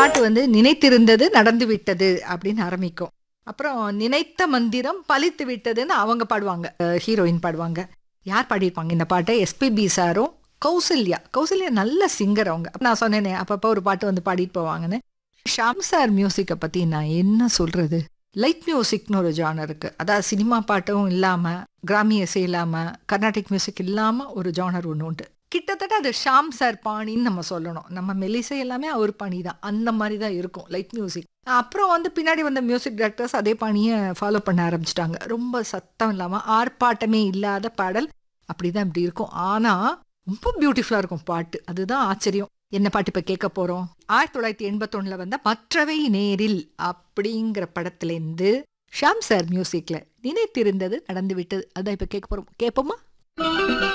பாட்டு வந்து நினைத்திருந்தது நடந்து விட்டது அப்படின்னு ஆரம்பிக்கும் அப்புறம் நினைத்த மந்திரம் பலித்து விட்டதுன்னு அவங்க பாடுவாங்க ஹீரோயின் பாடுவாங்க யார் பாடியிருப்பாங்க இந்த பாட்டை எஸ்பிபி சாரும் கௌசல்யா கௌசல்யா நல்ல சிங்கர் அவங்க நான் சொன்னேனே அப்பப்போ ஒரு பாட்டு வந்து பாடிட்டு போவாங்கன்னு ஷாம் சார் மியூசிக்கை பற்றி நான் என்ன சொல்றது லைட் மியூசிக்னு ஒரு ஜானர் இருக்கு அதாவது சினிமா பாட்டும் இல்லாமல் கிராமிய இசை இல்லாமல் கர்நாடிக் மியூசிக் இல்லாமல் ஒரு ஜானர் ஒன்று உண்டு கிட்டத்தட்ட அது ஷாம் சார் பாணின்னு நம்ம சொல்லணும் நம்ம மெலிசை எல்லாமே அவர் பாணி தான் அந்த மாதிரி தான் இருக்கும் லைட் மியூசிக் அப்புறம் வந்து பின்னாடி வந்த மியூசிக் டைரக்டர்ஸ் அதே பாணியை ஃபாலோ பண்ண ஆரம்பிச்சிட்டாங்க ரொம்ப சத்தம் இல்லாமல் ஆர்ப்பாட்டமே இல்லாத பாடல் அப்படிதான் இப்படி இருக்கும் ஆனால் ரொம்ப பியூட்டிஃபுல்லாக இருக்கும் பாட்டு அதுதான் ஆச்சரியம் என்ன பாட்டு இப்போ கேட்க போகிறோம் ஆயிரத்தி தொள்ளாயிரத்தி எண்பத்தொன்னில் வந்த மற்றவை நேரில் அப்படிங்கிற படத்துலேருந்து ஷாம் சார் மியூசிக்கில் நினைத்திருந்தது நடந்து விட்டது அதான் இப்போ கேட்க போகிறோம் கேட்போமா